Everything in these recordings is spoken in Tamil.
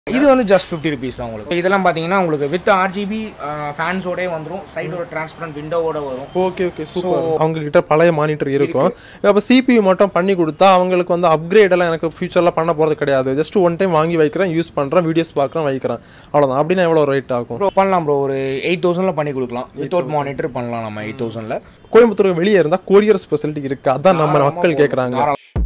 இது வந்து ஜஸ்ட் ஃபிஃப்டி ருபீஸ் தான் உங்களுக்கு இதெல்லாம் பார்த்தீங்கன்னா உங்களுக்கு வித் ஆர்ஜிபி ஃபேன்ஸோடே வந்துடும் சைடோட டிரான்ஸ்பரண்ட் விண்டோவோட வரும் ஓகே ஓகே சூப்பர் அவங்க கிட்ட பழைய மானிட்டர் இருக்கும் அப்போ சிபியூ மட்டும் பண்ணி கொடுத்தா அவங்களுக்கு வந்து அப்கிரேட் எல்லாம் எனக்கு ஃபியூச்சர்ல பண்ண போறது கிடையாது ஜஸ்ட் ஒன் டைம் வாங்கி வைக்கிறேன் யூஸ் பண்றேன் வீடியோஸ் பார்க்குறேன் வைக்கிறேன் அவ்வளவுதான் அப்படின்னா எவ்வளோ ரேட் ஆகும் ப்ரோ பண்ணலாம் ப்ரோ ஒரு எயிட் தௌசண்ட்ல பண்ணி கொடுக்கலாம் வித்தவுட் மானிட்டர் பண்ணலாம் நம்ம எயிட் தௌசண்ட்ல கோயம்புத்தூர் வெளியே இருந்தா கொரியர் ஸ்பெசிலிட்டி இருக்கு அதான் நம்ம மக்கள் கேட்குறாங்க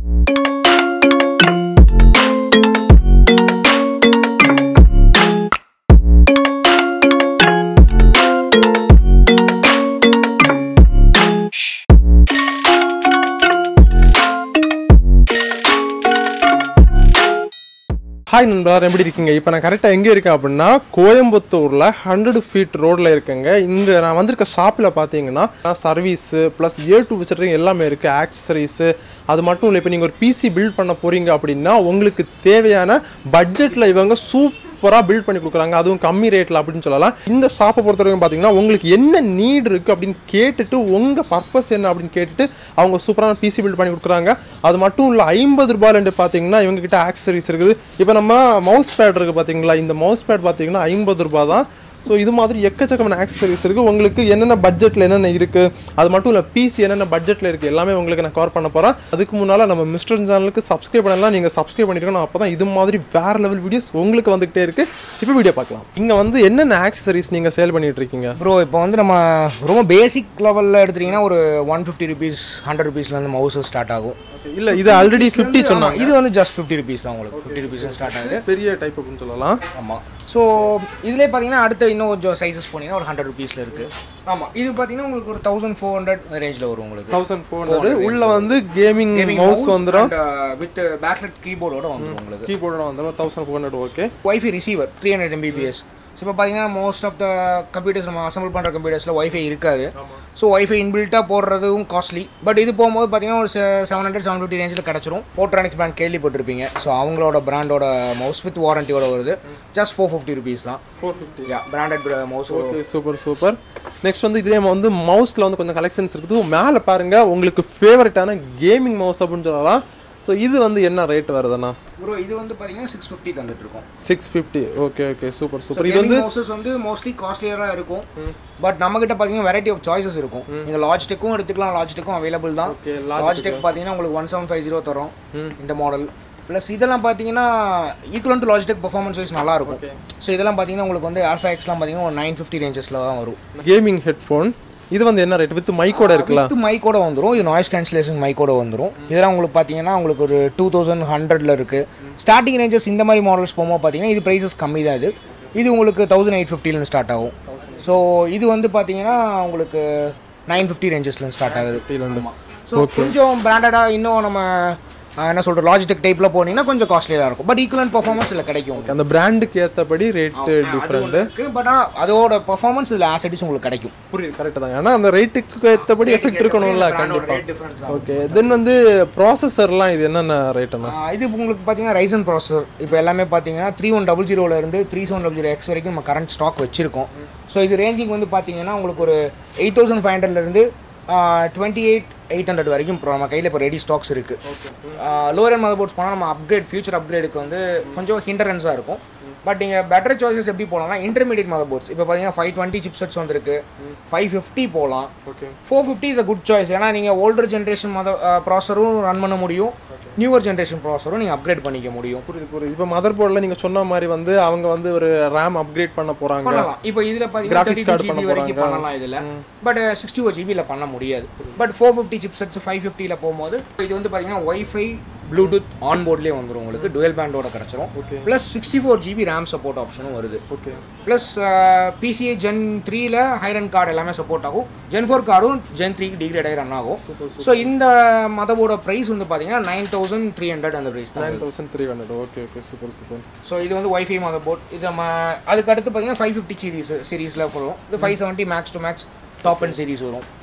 ஹாய் நண்பர் எப்படி இருக்கீங்க இப்போ நான் கரெக்டாக எங்கே இருக்கேன் அப்படின்னா கோயம்புத்தூரில் ஹண்ட்ரட் ஃபீட் ரோட்டில் இருக்கேங்க இங்கே நான் வந்திருக்க ஷாப்பில் பார்த்தீங்கன்னா service plus a to visiting எல்லாமே இருக்குது ஆக்சசரிஸு அது மட்டும் இல்லை இப்போ நீங்கள் ஒரு பிசி பில்ட் பண்ண போகிறீங்க அப்படின்னா உங்களுக்கு தேவையான பட்ஜெட்டில் இவங்க சூப் சூப்பராக பில்ட் பண்ணி கொடுக்குறாங்க அதுவும் கம்மி ரேட்டில் அப்படின்னு சொல்லலாம் இந்த ஷாப்பை பொறுத்த வரைக்கும் பார்த்தீங்கன்னா உங்களுக்கு என்ன நீட் இருக்குது அப்படின்னு கேட்டுட்டு உங்கள் பர்பஸ் என்ன அப்படின்னு கேட்டுட்டு அவங்க சூப்பரான பிசி பில்ட் பண்ணி கொடுக்குறாங்க அது மட்டும் இல்லை ஐம்பது ரூபாயிலேருந்து பார்த்தீங்கன்னா இவங்க கிட்ட ஆக்சசரிஸ் இருக்குது இப்போ நம்ம மவுஸ் பேட் இருக்குது பார்த்தீங்களா இந்த மவுஸ் பேட் பார்த்தீங்கன்னா ஐம்பது ரூபாய் தான் ஸோ இது மாதிரி எக்கச்சக்கமான ஆக்சசரிஸ் இருக்குது உங்களுக்கு என்னென்ன பட்ஜெட்டில் என்னென்ன இருக்குது அது மட்டும் இல்லை பிசி என்னென்ன பட்ஜெட்டில் இருக்குது எல்லாமே உங்களுக்கு நான் கவர் பண்ண போகிறேன் அதுக்கு முன்னால் நம்ம மிஸ்டர் சேனலுக்கு சப்ஸ்கிரைப் பண்ணலாம் நீங்கள் சப்ஸ்கிரைப் பண்ணிருக்கணும் அப்போ தான் இது மாதிரி வேறு லெவல் வீடியோஸ் உங்களுக்கு வந்துகிட்டே இருக்குது இப்போ வீடியோ பார்க்கலாம் இங்கே வந்து என்னென்ன ஆக்சசரிஸ் நீங்கள் சேல் பண்ணிட்டு இருக்கீங்க ப்ரோ இப்போ வந்து நம்ம ரொம்ப பேசிக் லெவலில் எடுத்துட்டீங்கன்னா ஒரு ஒன் ஃபிஃப்டி ருபீஸ் ஹண்ட்ரட் ருபீஸ்லேருந்து மவுசஸ் ஸ்டார்ட் ஆகும் இல்லை இது ஆல்ரெடி ஃபிஃப்டி சொன்னாங்க இது வந்து ஜஸ்ட் ஃபிஃப்டி ருபீஸ் தான் உங்களுக்கு ஃபிஃப்டி ருபீஸ் ஸ்டார்ட் ஆகுது பெரிய டைப் அப்படின்னு சொல்லலாம் ஆமாம் ஸோ இதுலேயே பார்த்தீங்கன்னா அடுத்த இன்னும் கொஞ்சம் சைஸஸ் போனீங்கன்னா ஒரு ஹண்ட்ரட் ருபீஸில் இருக்குது ஆமாம் இது பார்த்தீங்கன்னா உங்களுக்கு ஒரு தௌசண்ட் ஃபோர் ஹண்ட்ரட் ரேஞ்சில் வரும் உங்களுக்கு தௌசண்ட் ஃபோர் ஹண்ட்ரட் உள்ள வந்து கேமிங் மவுஸ் வந்துடும் வித் பேக்லெட் கீபோர்டோட வந்துடும் உங்களுக்கு கீபோர்டோட வந்துடும் thousand four hundred okay wifi receiver three hundred MBPS so இப்போ பார்த்தீங்கன்னா மோஸ்ட் ஆஃப் த கம்ப்யூட்டர்ஸ் நம்ம அசம்பிள் பண்ணுற கம்ப்யூட்டர்ஸில் ஒய்ஃபை இருக்காது ஸோ ஒய்ஃபை இன்பில்ட்டாக போடுறதும் காஸ்ட்லி பட் இது போகும்போது பார்த்தீங்கன்னா ஒரு செவன் ஹண்ட்ரட் செவன் ஃபிஃப்டி ரேஞ்சில் கிடச்சிரும் போட்ரானிக்ஸ் பிராண்ட் கேள்விப்பட்டிருப்பீங்க ஸோ அவங்களோட பிராண்டோட மவுஸ் வித் வாரண்டியோட வருது ஜஸ்ட் ஃபோர் ஃபிஃப்டி ருபீஸ் தான் four fifty yeah branded mouse okay super super next வந்து இதுலேயே வந்து மவுஸில் வந்து கொஞ்சம் கலெக்ஷன்ஸ் இருக்குது மேலே பாருங்க உங்களுக்கு ஃபேவரட்டான கேமிங் மவுஸ் அப்படின்னு சொல்லலாம் ஸோ இது வந்து என்ன ரேட் வருதுண்ணா ப்ரோ இது வந்து பார்த்தீங்கன்னா சிக்ஸ் ஃபிஃப்டி தந்துட்டு இருக்கோம் six fifty okay okay super so super இது இது வந்து மவுசஸ் வந்து மோஸ்ட்லி காஸ்ட்லியராக இருக்கும் பட் நம்ம கிட்ட பார்த்தீங்கன்னா வெரைட்டி ஆஃப் சாய்ஸஸ் இருக்கும் நீங்கள் லாஜிடெக்கும் எடுத்துக்கலாம் லாஜிடெக்கும் அவைலபிள் தான் Okay, லாஜிடெக் பார்த்தீங்கன்னா உங்களுக்கு ஒன் செவன் ஃபைவ் ஜீரோ தரும் இந்த மாடல் ப்ளஸ் இதெல்லாம் பார்த்தீங்கன்னா equal to Logitech performance wise நல்லா இருக்கும் ஸோ இதெல்லாம் பார்த்தீங்கன்னா உங்களுக்கு வந்து ஆல்ஃபா எக்ஸ்லாம் பார்த்தீங்கன்னா ஒரு நைன் ஃபிஃப்டி ரேஞ்சஸில் தான் வரும் கேமிங் ஹெட்ஃபோன் இது வந்து என்ன ரேட் வித் மைக்கோட இருக்குல்ல வித் மைக்கோட வந்துடும் இது நாய்ஸ் கேன்சலேஷன் மைக்கோட வந்துடும் இதெல்லாம் உங்களுக்கு பார்த்தீங்கன்னா உங்களுக்கு ஒரு டூ தௌசண்ட் ஹண்ட்ரட்ல இருக்கு ஸ்டார்டிங் ரேஞ்சஸ் இந்த மாதிரி மாடல்ஸ் போகும்போது பார்த்தீங்கன்னா இது ப்ரைஸஸ் கம்மி தான் இது இது உங்களுக்கு தௌசண்ட் எயிட் ஃபிஃப்டிலேருந்து ஸ்டார்ட் ஆகும் ஸோ இது வந்து பார்த்தீங்கன்னா உங்களுக்கு நைன் ஃபிஃப்டி ரேஞ்சஸ்லேருந்து ஸ்டார்ட் ஆகுது ஸோ கொஞ்சம் பிராண்டடாக இன்னும் நம்ம ஆஹ், என்ன சொல்கிறது லாஜிடெக் டைப்பில் போனீங்கன்னா கொஞ்சம் காஸ்ட்லியாக தான் இருக்கும் பட் ஈக்குவலன் பர்ஃபார்மன்ஸ் இதில் கிடைக்கும் உங்களுக்கு. அந்த பிராண்டுக்கு ஏற்றபடி ரேட்டு அது டிஃப்ரெண்ட் ஒண்ணு இருக்கு பட் ஆனால் அதோட பர்ஃபார்மன்ஸ் இதில் ஆசடிஸ் உங்களுக்கு கிடைக்கும் புரியுது கரெக்ட் தான் ஏன்னா அந்த ரேட்டுக்கு ஏற்றபடி எஃபெக்ட் இருக்கணும்ல கண்டிப்பாக டிஃப்ரென்ஸ் ஓகே தென் வந்து ப்ராசஸர்லாம் இது என்னென்ன ரேட்டுண்ணா ஆ, இது உங்களுக்கு பார்த்தீங்கன்னா ரைசன் ப்ராசஸர் இப்போ எல்லாமே பார்த்தீங்கன்னா த்ரீ ஒன் டபுள் ஜீரோல இருந்து three seven double zero X வரைக்கும் நம்ம கரண்ட் ஸ்டாக் வச்சிருக்கோம் ஸோ இது ரேஞ்சிங் வந்து பார்த்தீங்கன்னா உங்களுக்கு ஒரு எயிட் தௌசண்ட் ஃபைவ் ஹண்ட்ரட்லேருந்து டுவெண்ட்டி எயிட் எயிட் ஹண்ட்ரட் வரைக்கும் இப்போ நம்ம கையில் இப்போ ரெடி ஸ்டாக்ஸ் இருக்குது லோவர் மதர் போர்ட்ஸ் போனால் நம்ம அப்கிரேட் ஃபியூச்சர் அப்கிரேடுக்கு வந்து கொஞ்சம் ஹிண்டரன்ஸாக இருக்கும் பட் நீங்கள் பெட்டர் சாய்ஸஸ் எப்படி போகலாம்னா இன்டர்மீடியட் மதர் போர்ட்ஸ் இப்போ பார்த்தீங்கன்னா ஃபைவ் டுவெண்ட்டி சிப்செட்ஸ் வந்திருக்கு ஃபைவ் ஃபிஃப்டி போகலாம் okay four fifty is a good choice ஏன்னா நீங்கள் ஓல்டர் ஜென்ரேஷன் மத ப்ராசரும் ரன் பண்ண முடியும் நியூவர் ஜென்ரேஷன் ப்ராசரும் நீங்கள் அப்கிரேட் பண்ணிக்க முடியும் புரியுது புரியுது இப்போ மதர் போர்டில் நீங்கள் சொன்ன மாதிரி வந்து அவங்க வந்து ஒரு ரேம் அப்கிரேட் பண்ண போகிறாங்க பண்ணலாம் இப்போ இதில் பார்த்தீங்கன்னா Graphics தேர்ட்டி card ஜிபி பண்ண வரைக்கும் போறாங்க. பண்ணலாம் இதில் பட் சிக்ஸ்டி ஃபோர் ஜிபியில் பண்ண முடியாது but four fifty chipsets five ஃபிஃப்டியில் போகும்போது இது வந்து பார்த்தீங்கன்னா ஒய்ஃபை ப்ளூடூத் ஆன் போர்ட்லேயே வந்துடும் உங்களுக்கு டுவெல் பேண்டோட கிடச்சிரும் Okay. Plus sixty four GB RAM support ஆப்ஷனும் வருது ஓகே ப்ளஸ் பிசிஏ ஜென் த்ரீல ஹைரன் கார்டு எல்லாமே சப்போர்ட் ஆகும் ஜென் ஃபோர் கார்டும் ஜென் த்ரீக்கு டிகிரேட் ஆகி ரன் ஆகும் ஸோ இந்த மதவோட ப்ரைஸ் வந்து பார்த்தீங்கன்னா நைன் தௌசண்ட் த்ரீ ஹண்ட்ரட் அந்த ப்ரைஸ் தான் nine thousand three hundred okay okay super super so இது வந்து ஒய்ஃபை மதர் போர்ட் இது நம்ம அதுக்கு அடுத்து பார்த்தீங்கன்னா ஃபைவ் ஃபிஃப்டி சீரிஸ் சீரிஸில் வரும் இது five seventy max to max top and series வரும்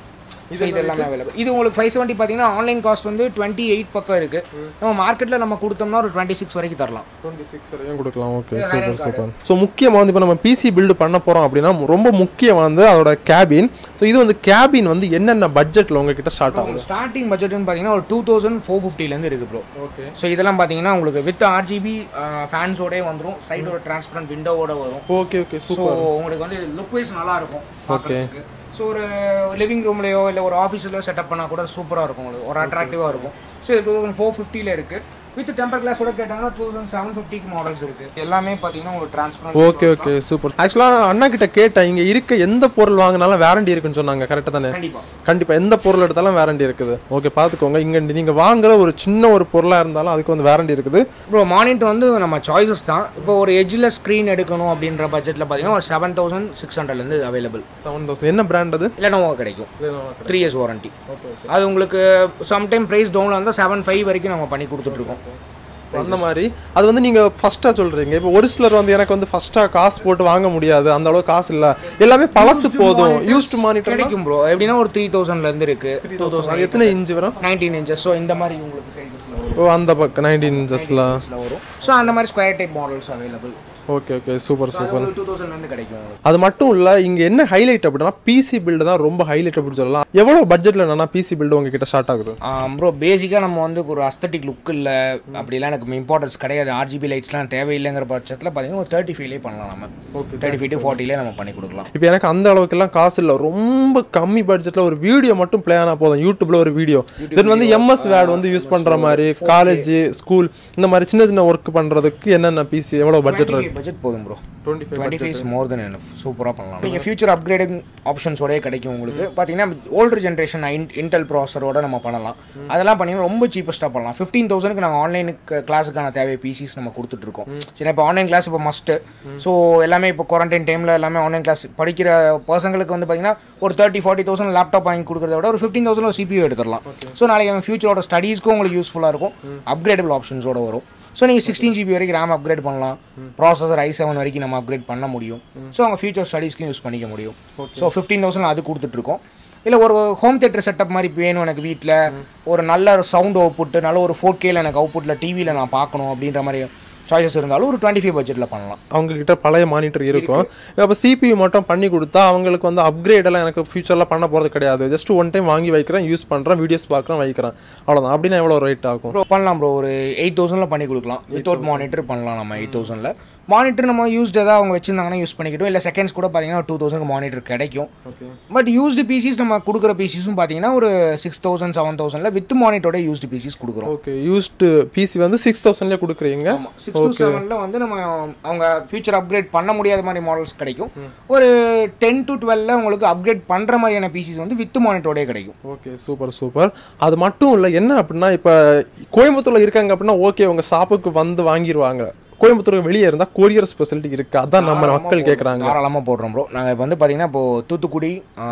ஸோ இது எல்லாமே அவைலபிள் இது உங்களுக்கு ஃபைவ் செவன்ட்டி பார்த்தீங்கன்னா ஆன்லைன் காஸ்ட் வந்து டுவெண்ட்டி எயிட் பக்கம் இருக்கு நம்ம மார்க்கெட்டில் நம்ம கொடுத்தோம்னா ஒரு டுவெண்ட்டி சிக்ஸ் வரைக்கும் தரலாம் டுவெண்ட்டி சிக்ஸ் வரையும் கொடுக்கலாம் ஓகே சூப்பர் சூப்பர் ஸோ முக்கியமாக வந்து இப்போ நம்ம பிசி பில்டு பண்ண போகிறோம் அப்படின்னா ரொம்ப முக்கியம் வந்து அதோட கேபின் ஸோ இது வந்து கேபின் வந்து என்னென்ன பட்ஜெட்டில் உங்ககிட்ட ஸ்டார்ட் ஆகும் ஸ்டார்டிங் பட்ஜெட்னு பார்த்தீங்கன்னா ஒரு டூ தௌசண்ட் ஃபோர் ஃபிஃப்டிலேருந்து இருக்கு ப்ரோ ஓகே ஸோ இதெல்லாம் பார்த்தீங்கன்னா உங்களுக்கு வித் ஆர்ஜிபி ஃபேன்ஸோடே வந்துடும் சைடோட டிரான்ஸ்பரண்ட் விண்டோவோட வரும் ஓகே ஓகே ஸோ சூப்பர் உங்களுக்கு வந்து லுக் வைஸ் நல்லா இருக்கும் பார்க்கறதுக்கு ஸோ ஒரு லிவிங் ரூம்லையோ இல்லை ஒரு ஆஃபீஸ்லையோ செட்டப் பண்ணால் கூட சூப்பராக இருக்கும் உங்களுக்கு ஒரு அட்ராக்டிவாக இருக்கும் ஸோ இது டூ தௌசண்ட் ஃபோர் ஃபிஃப்டியில் இருக்குது வித் டெம்பர் கிளாஸோட கேட்டாங்கன்னா டூ தௌசண்ட் செவன் ஃபிஃப்டிக்கு மாடல்ஸ் இருக்குது எல்லாமே பார்த்தீங்கன்னா உங்களுக்கு டிரான்ஸ்பரண்ட் ஓகே ஓகே சூப்பர் ஆக்சுவலாக அண்ணா கிட்ட கேட்டேன் இங்கே இருக்க எந்த பொருள் வாங்கினாலும் வேரண்டி இருக்குன்னு சொன்னாங்க கரெக்டாக தானே கண்டிப்பாக கண்டிப்பாக எந்த பொருள் எடுத்தாலும் வேரண்டி இருக்குது ஓகே பார்த்துக்கோங்க இங்கே நீங்கள் வாங்குற ஒரு சின்ன ஒரு பொருளாக இருந்தாலும் அதுக்கு வந்து வேரண்டி இருக்குது ப்ரோ மானிட்டர் வந்து நம்ம சாய்ஸஸ் தான் இப்போ ஒரு எஜ்ஜில் ஸ்க்ரீன் எடுக்கணும் அப்படின்ற பட்ஜெட்டில் பார்த்தீங்கன்னா ஒரு செவன் தௌசண்ட் சிக்ஸ் ஹண்ட்ரட்லேருந்து அவைலபிள் செவன் தௌசண்ட் என்ன பிராண்ட் அது இல்லைனோவா கிடைக்கும் த்ரீ இயர்ஸ் வாரண்டி அது உங்களுக்கு சம்டைம் ப்ரைஸ் டவுனில் வந்து செவன் ஃபைவ் வரைக்கும் நம்ம பண்ணி கொடுத்துட்ருக்கோம் அந்த மாதிரி அது வந்து நீங்கள் ஃபஸ்ட்டாக சொல்கிறீங்க இப்போ ஒரு சிலர் வந்து எனக்கு வந்து ஃபஸ்ட்டாக காசு போட்டு வாங்க முடியாது அந்த அளவு காசு இல்லை எல்லாமே பழசு போதும் யூஸ்டு மானிட்டர் கிடைக்கும் ப்ரோ எப்படின்னா ஒரு த்ரீ தௌசண்ட்லேருந்து இருக்குது டூ தௌசண்ட் அது எத்தனை இன்ச் வரும் நைன்டீன் இன்ச்சஸ் ஸோ இந்த மாதிரி உங்களுக்கு சைஸஸில் வரும் ஓ அந்த பக்கம் நைன்டீன் இன்ச்சஸில் Sizesல வரும் ஸோ அந்த மாதிரி square type models available okay okay super super two தௌசண்ட்லேருந்து கிடைக்கும் உங்களுக்கு அது மட்டும் இல்லை இங்கே என்ன ஹைலைட் அப்படின்னா பிசி பில்டு தான் ரொம்ப ஹைலைட் அப்படின்னு சொல்லலாம் எவ்வளோ பட்ஜெட்டில் என்னன்னா பிசி பில்டு உங்ககிட்ட ஸ்டார்ட் ஆகுது ப்ரோ பேசிக்காக நம்ம வந்து ஒரு அஸ்தட்டிக் லுக் இல்லை அப்படிலாம் எனக்கு இம்பார்ட்டன்ஸ் கிடையாது ஆர்ஜிபி லைட்ஸ்லாம் தேவையில்லைங்கிற பட்சத்தில் பார்த்தீங்கன்னா ஒரு தேர்ட்டி ஃபைவ்லேயே பண்ணலாம் நம்ம தேர்ட்டி ஃபைவ் டு ஃபார்ட்டிலே நம்ம பண்ணி கொடுக்கலாம் இப்போ எனக்கு அந்த அளவுக்குலாம் காசு இல்லை ரொம்ப கம்மி பட்ஜெட்டில் ஒரு வீடியோ மட்டும் ப்ளே ஆனால் போதும் யூடியூப்ல ஒரு வீடியோ தென் வந்து எம்எஸ் வேர்டு வந்து யூஸ் பண்ணுற மாதிரி காலேஜ் ஸ்கூல் இந்த மாதிரி சின்ன சின்ன ஒர்க் பண்ணுறதுக்கு என்னென்ன பிசி எவ்வளோ பட்ஜெட் பட்ஜெட் போதும் bro twenty five twenty five more then என்ன சூப்பராக பண்ணலாம் நீங்கள் ஃபியூச்சர் அப்கிரேடிங் ஆப்ஷன்ஸோடய கிடைக்கும் உங்களுக்கு பார்த்தீங்கன்னா ஓல்டர் ஜென்ரேஷன் இன்டெல் ப்ராசரோட நம்ம பண்ணலாம் அதெல்லாம் பண்ணீங்கன்னா ரொம்ப சீப்பஸ்ட்டாக பண்ணலாம் ஃபிஃப்டீன் தௌசண்ட்க்கு நாங்கள் ஆன்லைனுக்கு கிளாஸுக்கான தேவை பிசிஸ் நம்ம கொடுத்துட்ருக்கோம் சரி இப்போ ஆன்லைன் கிளாஸ் இப்போ மஸ்ட்டு ஸோ எல்லாமே இப்போ குவாரண்டைன் டைமில் எல்லாமே ஆன்லைன் கிளாஸ் படிக்கிற பர்சங்களுக்கு வந்து பார்த்தீங்கன்னா ஒரு தேர்ட்டி ஃபார்ட்டி தௌசண்ட் லேப்டாப் வாங்கி கொடுக்குறத விட ஒரு ஃபிஃப்டீன் தௌசண்ட் ஒரு சிபியூ எடுத்துடலாம் ஸோ நாளைக்கு அவன் ஃபியூச்சரோட ஸ்டடீஸ்க்கும் உங்களுக்கு யூஸ்ஃபுல்லாக இருக்கும் அப்கிரேடபிள் ஆப்ஷன்ஸோட வரும் ஸோ நீங்கள் சிக்ஸ்டீன் ஜிபி வரைக்கும் ரேம் அப்கிரேட் பண்ணலாம் ப்ராசஸர் ஐ செவன் வரைக்கும் நம்ம அப்கிரேட் பண்ண முடியும் ஸோ அவங்க ஃபியூச்சர் ஸ்டடீஸ்க்கும் யூஸ் பண்ணிக்க முடியும் ஸோ ஃபிஃப்டீன் தௌசண்ட் அது கொடுத்துட்ருக்கோம் இல்லை ஒரு ஹோம் தேட்டர் செட்டப் மாதிரி வேணும் எனக்கு வீட்டில் ஒரு நல்ல சவுண்ட் அவுட்புட் நல்ல ஒரு ஃபோர் கேல எனக்கு அவுட்புட்டில் டிவியில் நான் பார்க்கணும் அப்படின்ற மாதிரி சாய்ஸஸ் இருந்தாலும் ஒரு டுவெண்ட்டி ஃபைவ் பட்ஜெட்டில் பண்ணலாம் அவங்க கிட்ட பழைய மானிட்டர் இருக்கும் அப்போ சிபியூ மட்டும் பண்ணி கொடுத்தா அவங்களுக்கு வந்து அப்கிரேட் எல்லாம் எனக்கு ஃபியூச்சரில் பண்ண போகிறது கிடையாது ஜஸ்ட் ஒன் டைம் வாங்கி வைக்கிறேன் யூஸ் பண்ணுறேன் வீடியோஸ் பார்க்குறேன் வைக்கிறேன் அவ்வளோதான் அப்படின்னா எவ்வளோ ரேட் ஆகும் ப்ரோ பண்ணலாம் ப்ரோ ஒரு எயிட் தௌசண்டில் பண்ணி கொடுக்கலாம் வித்தவுட் மானிட்டர் பண்ணலாம் நம்ம எயிட் தௌசண்டில் மானிட்டர் நம்ம யூஸ்டு ஏதாவது அவங்க வச்சிருந்தாங்கன்னா யூஸ் பண்ணிக்கிட்டோம் இல்லை செகண்ட்ஸ் கூட பார்த்தீங்கன்னா டூ தௌசண்ட் மானிட்டர் கிடைக்கும் ஓகே பட் யூஸ்டு பீசிஸ் நம்ம கொடுக்குற பீசிஸும் பார்த்தீங்கன்னா ஒரு சிக்ஸ் தௌசண்ட் செவன் தௌசண்டில் வித் மானிட்டரோட யூஸ்டு பீசிஸ் கொடுக்குறோம் ஓகே யூஸ்டு பிசி வந்து சிக்ஸ் தௌசண்ட்லேயே கொடுக்குறீங்க சிக்ஸ் டு செவனில் வந்து நம்ம அவங்க ஃபியூச்சர் அப்கிரேட் பண்ண முடியாத மாதிரி மாடல்ஸ் கிடைக்கும் ஒரு டென் டு டுவெல்ல உங்களுக்கு அப்கிரேட் பண்ணுற மாதிரியான பீசிஸ் வந்து வித் மானிட்டரோடே கிடைக்கும் ஓகே சூப்பர் சூப்பர் அது மட்டும் இல்லை என்ன அப்படின்னா இப்போ கோயம்புத்தூர்ல இருக்காங்க அப்படின்னா ஓகே உங்க ஷாப்புக்கு வந்து வாங்கிடுவாங்க கோயம்புத்தூருக்கு வெளியே இருந்தால் கொரியர் ஸ்பெசிலிட்டி இருக்கு அதான் நம்ம மக்கள் கேட்குறாங்க தாராளமாக போடுறோம் ப்ரோ நாங்கள் இப்போ வந்து பார்த்தீங்கன்னா இப்போ தூத்துக்குடி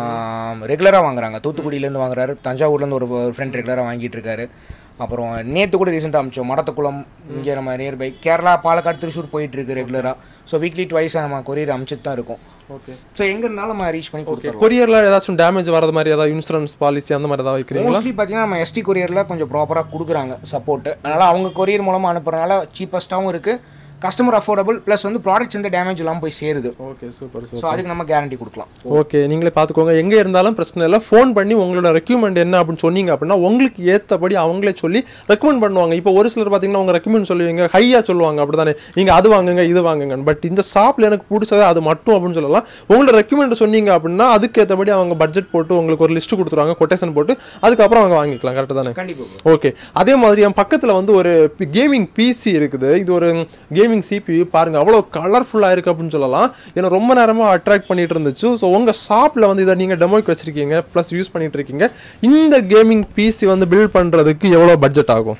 ரெகுலராக வாங்குறாங்க தூத்துக்குடியிலேருந்து வாங்குறாரு தஞ்சாவூர்லேருந்து ஒரு ஃப்ரெண்ட் ரெகுலராக வாங்கிட்டு இருக்காரு அப்புறம் நேற்று கூட ரீசெண்டாக அமிச்சோம் மடத்துக்குளம் இங்கே நம்ம நியர்பை கேரளா பாலக்காடு திருச்சூர் போயிட்டு இருக்கு ரெகுலராக ஸோ வீக்லி ட்வைஸ் நம்ம கொரியர் அமிச்சிட்டு தான் இருக்கும் ஓகே ஸோ எங்கே இருந்தாலும் நம்ம ரீச் பண்ணி கொடுத்துருவோம் கொரியர்ல ஏதாச்சும் டேமேஜ் வரது மாதிரி ஏதாவது இன்சூரன்ஸ் பாலிசி அந்த மாதிரி ஏதாவது வைக்கிறீங்களா மோஸ்ட்லி பார்த்தீங்கன்னா நம்ம எஸ்டி கொரியரில் கொஞ்சம் ப்ராப்பராக கொடுக்குறாங்க சப்போர்ட் அதனால் அவங்க கொரியர் மூலமாக அனுப்புறதுனால சீப்பஸ்ட்டாகவும் இருக்குது கஸ்டமர் அஃபோர்டபுள் ப்ளஸ் வந்து ப்ராடக்ட்ஸ் எந்த டேமேஜ் இல்லாமல் போய் சேருது ஓகே சூப்பர் ஸோ அதுக்கு நம்ம கேரண்டி கொடுக்கலாம் ஓகே நீங்களே பார்த்துக்கோங்க எங்கே இருந்தாலும் பிரச்சனை இல்லை ஃபோன் பண்ணி உங்களோட ரெக்யூமெண்ட் என்ன அப்படின்னு சொன்னீங்க அப்படின்னா உங்களுக்கு ஏற்றபடி அவங்களே சொல்லி ரெக்கமெண்ட் பண்ணுவாங்க இப்போ ஒரு சிலர் பார்த்தீங்கன்னா உங்க ரெக்கமெண்ட் சொல்லுவீங்க ஹையாக சொல்லுவாங்க அப்படிதானே நீங்கள் அது வாங்குங்க இது வாங்குங்க பட் இந்த ஷாப்பில் எனக்கு பிடிச்சது அது மட்டும் அப்படின்னு சொல்லலாம் உங்களோட ரெக்கமெண்ட் சொன்னீங்க அப்படின்னா அதுக்கு ஏற்றபடி அவங்க பட்ஜெட் போட்டு உங்களுக்கு ஒரு லிஸ்ட் கொடுத்துருவாங்க கொட்டேஷன் போட்டு அதுக்கப்புறம் அவங்க வாங்கிக்கலாம் கரெக்டாக தானே கண்டிப்பாக ஓகே அதே மாதிரி என் பக்கத்தில் வந்து ஒரு கேமிங் பிசி இருக்குது இது ஒரு கேமிங் CPU பாருங்க அவ்வளோ கலர்ஃபுல்லாக இருக்குது அப்படின்னு சொல்லலாம் ஏன்னா ரொம்ப நேரமாக அட்ராக்ட் பண்ணிட்டு இருந்துச்சு ஸோ உங்கள் ஷாப்பில் வந்து இதை நீங்கள் டெமோக்கு வச்சிருக்கீங்க ப்ளஸ் யூஸ் பண்ணிட்டு இருக்கீங்க இந்த கேமிங் பிசி வந்து பில்ட் பண்ணுறதுக்கு எவ்வளோ பட்ஜெட் ஆகும்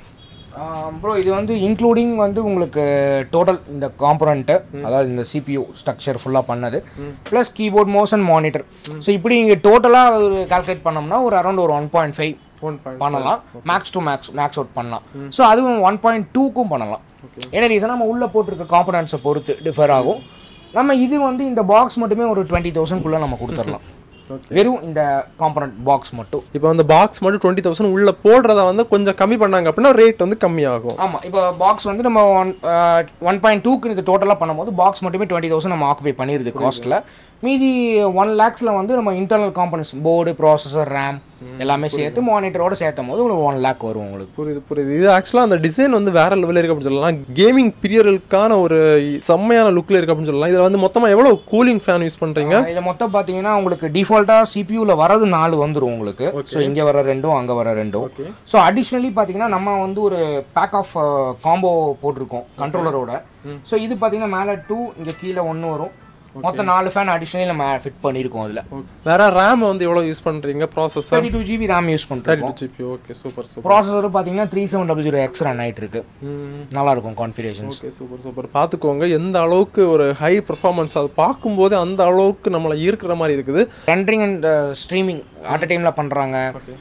ப்ரோ இது வந்து இன்க்ளூடிங் வந்து உங்களுக்கு டோட்டல் இந்த காம்பனண்ட்டு அதாவது இந்த சிபியூ ஸ்ட்ரக்சர் ஃபுல்லாக பண்ணது plus keyboard motion monitor so இப்படி இங்கே டோட்டலாக ஒரு கால்குலேட் பண்ணோம்னா ஒரு அரௌண்ட் ஒரு one point five one point பண்ணலாம் max to max max out பண்ணலாம் ஸோ அதுவும் ஒன் பாயிண்ட் டூக்கும் பண்ணலாம் என்ன ரீசன் நம்ம உள்ளே போட்டிருக்க காம்பனன்ட்ஸை பொறுத்து டிஃபர் ஆகும் நம்ம இது வந்து இந்த பாக்ஸ் மட்டுமே ஒரு டுவெண்ட்டி தௌசண்ட்குள்ளே நம்ம கொடுத்துடலாம் வெறும் இந்த காம்பனண்ட் பாக்ஸ் மட்டும் இப்போ அந்த பாக்ஸ் மட்டும் டுவெண்ட்டி தௌசண்ட் உள்ள போடுறத வந்து கொஞ்சம் கம்மி பண்ணாங்க அப்படின்னா ரேட் வந்து கம்மியாகும் ஆமா இப்போ பாக்ஸ் வந்து நம்ம ஒன் ஒன் பாயிண்ட் டூக்கு இது டோட்டலாக பண்ணும்போது பாக்ஸ் மட்டுமே டுவெண்ட்டி தௌசண்ட் நம்ம ஆக்குபை பண்ணிடுது காஸ்ட்டில் மீதி ஒன் லேக்ஸில் வந்து நம்ம internal components board processor RAM எல்லாமே சேர்த்து மானிட்டரோட சேர்த்தும் போது உங்களுக்கு ஒன் லேக் வரும் உங்களுக்கு புரியுது புரியுது இது ஆக்சுவலாக அந்த டிசைன் வந்து வேற லெவலில் இருக்கு அப்படின்னு சொல்லலாம் கேமிங் பீரியடுக்கான ஒரு செம்மையான லுக்கில் இருக்கு அப்படின்னு சொல்லலாம் இதில் வந்து மொத்தமாக எவ்வளோ கூலிங் ஃபேன் யூஸ் பண்ணுறீங்க இதை மொத்தம் பார்த்தீங்கன்னா உங்களுக்கு டிஃபால்ட்டாக சிபியூவில் வரது நாலு வந்துரும் உங்களுக்கு ஸோ இங்கே வர ரெண்டும் அங்கே வர ரெண்டும் ஸோ அடிஷ்னலி பார்த்தீங்கன்னா நம்ம வந்து ஒரு பேக் ஆஃப் காம்போ போட்டிருக்கோம் கண்ட்ரோலரோட ஸோ இது பார்த்தீங்கன்னா மேலே டூ இங்கே கீழே ஒன்று வரும் மொத்தம் நாலு ஃபேன் அடிஷ்னலி நம்ம ஃபிட் பண்ணியிருக்கோம் அதில் வேற ரேம் வந்து எவ்வளோ யூஸ் பண்ணுறீங்க processor thirty two GB RAM use பண்ணுறோம் thirty GB okay super super processor பார்த்தீங்கன்னா three seven double zero X run ஆகிட்டு இருக்கு நல்லா இருக்கும் கான்ஃபிகரேஷன்ஸ் ஓகே சூப்பர் சூப்பர் பார்த்துக்கோங்க எந்த அளவுக்கு ஒரு ஹை பெர்ஃபார்மன்ஸ் அது பார்க்கும்போது அந்த அளவுக்கு நம்மளை ஈர்க்கிற மாதிரி இருக்குது ரெண்டரிங் அண்ட் ஸ்ட்ரீமிங் அட் டைமில் பண்ணுறாங்க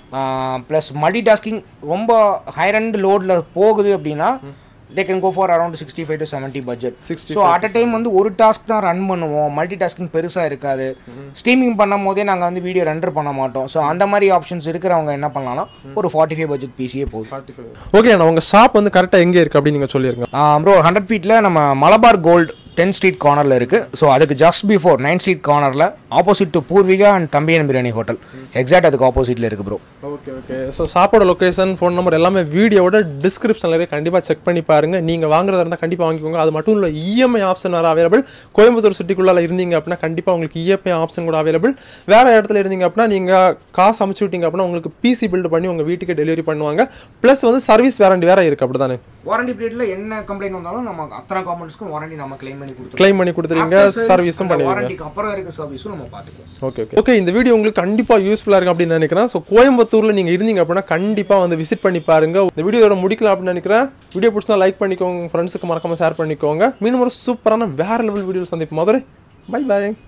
ப்ளஸ் மல்டி டாஸ்கிங் ரொம்ப ஹையர் அண்ட் லோடில் போகுது அப்படின்னா they can go for around sixty five to seventy budget 60 so at a time வந்து ஒரு டாஸ்க் தான் ரன் பண்ணுவோம் மல்டி டாஸ்கிங் பெருசாக இருக்காது ஸ்ட்ரீமிங் பண்ணும் போதே நாங்கள் வந்து வீடியோ ரெண்டர் பண்ண மாட்டோம் ஸோ அந்த மாதிரி ஆப்ஷன்ஸ் இருக்கிறவங்க என்ன பண்ணலாம்னா ஒரு ஃபார்ட்டி ஃபைவ் பட்ஜெட் பிசியே போதும் ஓகே நான் உங்கள் ஷாப் வந்து கரெக்டாக எங்கே இருக்குது அப்படின்னு நீங்கள் சொல்லிருங்க ப்ரோ ஹண்ட்ரட் ஃபீட்டில் நம்ம மலபார் கோல்டு டென் ஸ்ட்ரீட் கார்னரில் இருக்குது ஸோ அதுக்கு ஜஸ்ட் பிஃபோர் நைன் ஸ்ட்ரீட் கார்னரில் opposite to Poorvika and Thambiyan biryani hotel exact அதுக்கு ஆப்போசிட்டில் இருக்குது ப்ரோ ஓகே ஓகே ஸோ ஷாப்போட லொகேஷன் ஃபோன் நம்பர் எல்லாமே வீடியோவோட டிஸ்கிரிப்ஷனில் இருக்கு கண்டிப்பாக செக் பண்ணி பாருங்க நீங்கள் வாங்குறதா இருந்தால் கண்டிப்பாக வாங்கிக்கோங்க அது மட்டும் இல்லை இஎம்ஐ ஆப்ஷன் வேறு அவைலபிள் கோயம்புத்தூர் சிட்டிக்குள்ளே இருந்தீங்க அப்படின்னா கண்டிப்பாக உங்களுக்கு இஎம்ஐ ஆப்ஷன் கூட அவைலபிள் வேறு இடத்துல இருந்தீங்க அப்படின்னா நீங்கள் காசு அமுச்சு விட்டீங்க அப்படின்னா உங்களுக்கு பிசி பில்ட் பண்ணி உங்கள் வீட்டுக்கு டெலிவரி பண்ணுவாங்க ப்ளஸ் வந்து சர்வீஸ் வேரண்டி வேறு இருக்குது அப்படி தானே வாரண்டி பீரியட்ல என்ன கம்ப்ளைண்ட் வந்தாலும் நம்ம அத்தனை காம்பனன்ஸ்க்கும் வாரண்டி நம்ம கிளைம் பண்ணி கொடுத்துருவோம் க்ளைம் பண்ணி கொடுத்துருங்க சர்வீஸும் பண்ணுவீங்க வாரண்டிக்கு அப்புறம் இருக்க சர்வீஸும் நம்ம பார்த்துக்குவோம் ஓகே ஓகே ஓகே இந்த வீடியோ உங்களுக்கு கண்டிப்பாக யூஸ்ஃபுல்லாக இருக்கும் அப்படின்னு நினைக்கிறேன் ஸோ கோயம்புத்தூரில் நீங்கள் இருந்தீங்க அப்படின்னா கண்டிப்பாக வந்து விசிட் பண்ணி பாருங்க இந்த வீடியோட முடிக்கலாம் அப்படின்னு நினைக்கிறேன் வீடியோ பிடிச்சா லைக் பண்ணிக்கோங்க ஃப்ரெண்ட்ஸுக்கு மறக்காம ஷேர் பண்ணிக்கோங்க மீண்டும் ஒரு சூப்பரான வேற லெவல் வீடியோ சந்திப்போம் மதுரை பை பை